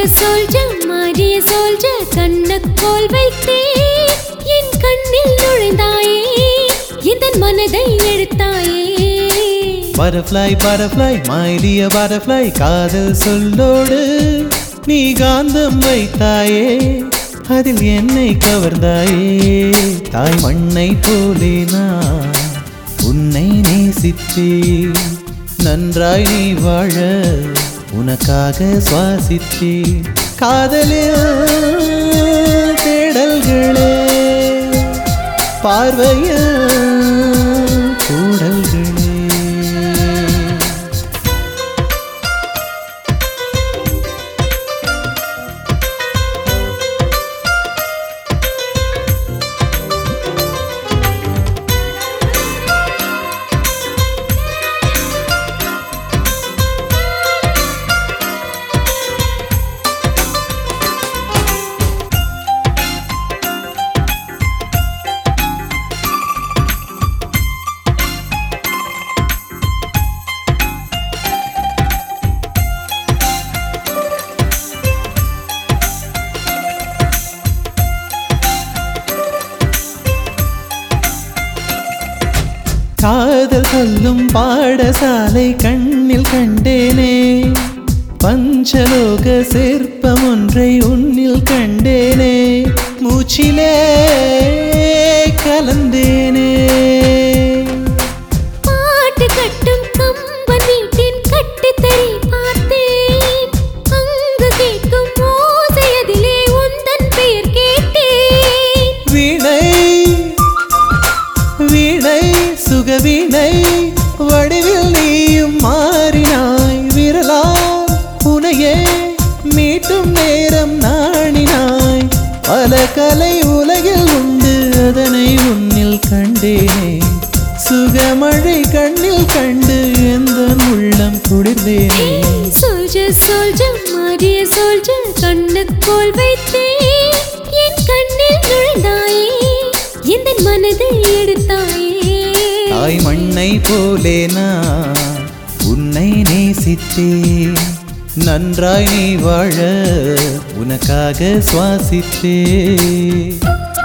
soldier soldier மாறிய soldier கண்ணக்கோல் வைத்தே என் கண்ணில் நுழைந்தாயே என் மனதை எடுத்தாயே பட்டர்ஃப்ளை பட்டர்ஃப்ளை மைடிய பட்டர்ஃப்ளை காதல் சொல்லோடு நீ காந்தம் வைத்தாயே அதில் என்னை கவர்ந்தாயே தாய் மண்ணை போலே நான் உன்னை நேசித்தேன் நன்றாய் நீ வாழ உனக்காக சுவாசித்தேன் காதலில் தேடல்களே பார்வையில் கூடல்களே காதல் சொல்லும் பாடசாலை கண்ணில் கண்டேனே பஞ்சலோக சிற்பம் ஒன்றை உன்னில் கண்டேனே மூச்சிலே கலந்தேனே பாட்டு கட்டும் கம்பன் வீட்டின் கட்டுத்தறி பார்த்தேன் அங்கு கேட்கும் ஓசை அதிலே உந்தன் பெயர் கேட்டேன் வீணை வீணை சுகவீணை வடிவில் நீயும் மாறினாய் விரலா உனையே மீட்டும் நேரம் நாணினாய் பல கலை உலகில் உண்டு அதனை உன்னில் கண்டேனே சுகமழை கண்ணில் கண்டு எந்த உள்ளம் குளிர்ந்தேனே சோல்ஜர் சோல்ஜர் மாறிய சோல்ஜர் கண்ணுக்கோல் வைத்தேன் என் கண்ணில் நுழைந்தாயே எந்த மனதை எடுத்தாயே தாய் மண்ணை போலே நான் உன்னை நேசித்தேன் நன்றாய் நீ வாழ உனக்காக சுவாசித்தேன்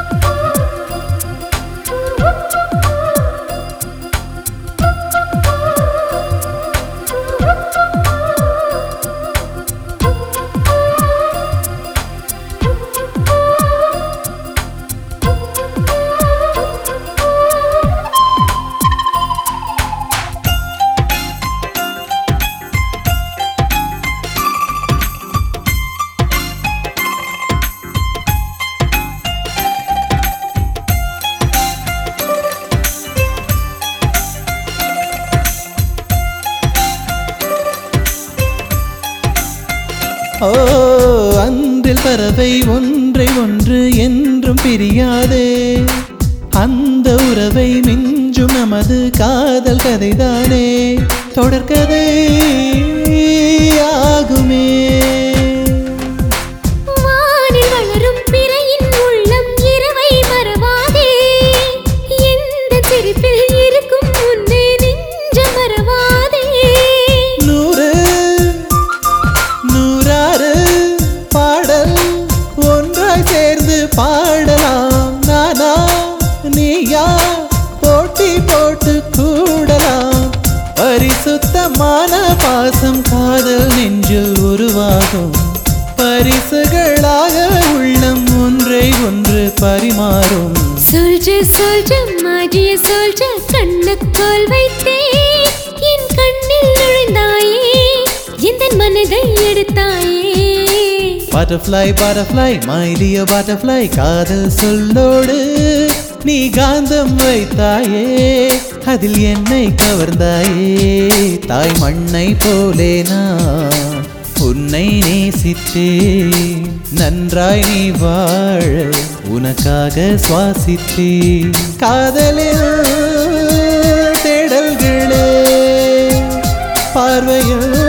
ஓ அன்றில் பறவை ஒன்றை ஒன்று என்றும் பிரியாதே அந்த உறவை மிஞ்சும் நமது காதல் கதைதானே தொடர்கதை ஆகுமே வானில் வளரும் பிறையின் உள்ளம் இரவை மறவாதே எந்த சிரிப்பில் இருக்கும் உன்னை நெஞ்சம் மறவாதே நூறு நூறாறு பாடல் ஒன்றாய் சேர்ந்து பாடலாம் நானா நீயா போட்டி போட்டு கூடலாம் பரிசுத்தமான பாசம் காதல் நெஞ்சில் உருவாகும் பரிசுகளாக உள்ளம் ஒன்றை ஒன்று பரிமாறும் சோல்ஜர் சோல்ஜர் மாறிய சோல்ஜர் கண்ணுக்கோல் வைத்தே என் கண்ணில் நுழைந்தாயே எந்த மனதை எடுத்தாயே butterfly butterfly my dear butterfly காதல் சொல்லோடு நீ காந்தம் வைத்தாயே அதில் என்னை கவர்ந்தாயே தாய் மண்ணை போலே நான் உன்னை நேசித்தேன் நன்றாய் நீ வாழ உனக்காக சுவாசித்தேன் காதலில் தேடல்களே பார்வையில்